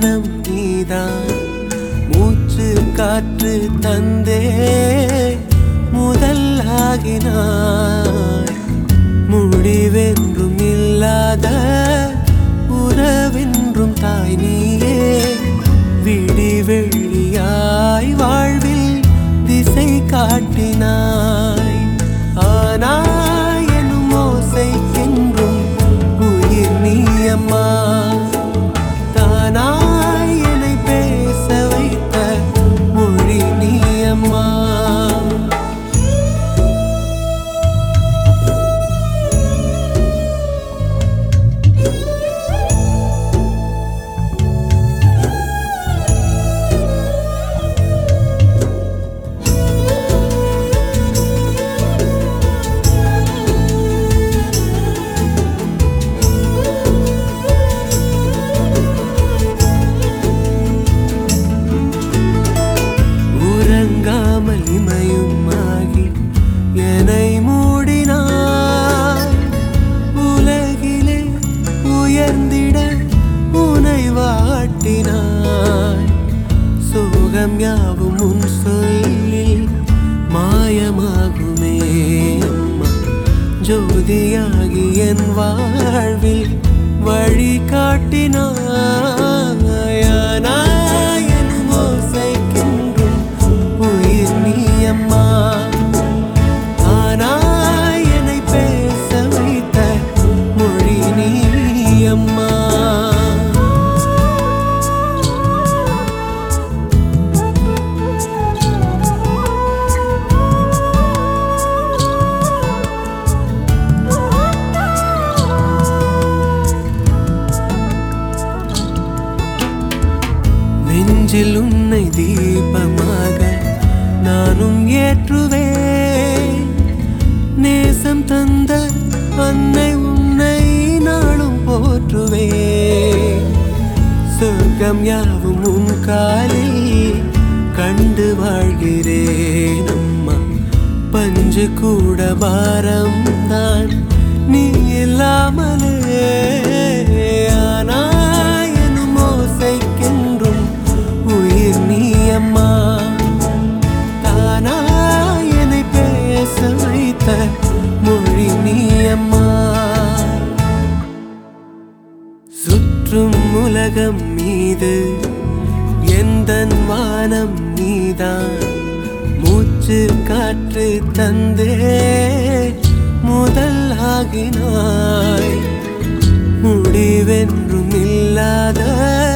வானம் நீதான் மூச்சு காற்று தந்தே முதல் ஆகினாய் முடிவென்றும் இல்லாத உறவென்றும் தாய் நீயே விடி வெள்ளியாய் வாழ்வில் திசை காட்டினாய் ஆனாய் எனும் ஓசைக்கென்றும் உயிர் நீ அம்மா தானாய் என்னை பேச வைத்த மொழி நீ அம்மா உறங்காமல் இமையும் ஆகி என்னை மூடினாய் உலகிலே உயர்ந்திட உனை வாட்டினாய் சோகம் யாவும் உன் சொல்லில் மாயமாகுமே அம்மா ஜோதியாகி என் வாழ்வில் வழி காட்டினாய் ஆனாய் என் ஓசைக்கென்றும் உயிர் நீ அம்மா ஆனாய் என்னை பேச வைத்த மொழி நீ அம்மா நெஞ்சில் உன்னை தீபமாக நானும் ஏற்றுவேன் நேசம் தந்த அன்னை உன்னை நாளும் போற்றுவேன் சொர்க்கம் யாவும் உன் காலில் கண்டு வாழ்கிறேன் அம்மா பஞ்சு கூட பாரம் தான் நீ இல்லாமலே ஆனாய் எனும் ஓசைக்கென்றும் உயிர் நீ அம்மா தானாய் என்னை பேச வைத்த மொழி நீ அம்மா சுற்றும் உலகம் மீது எந்தன் வானம் நீதான் மூச்சு காற்று தந்தே முதல் ஆகினாய் முடிவென்றும் இல்லாத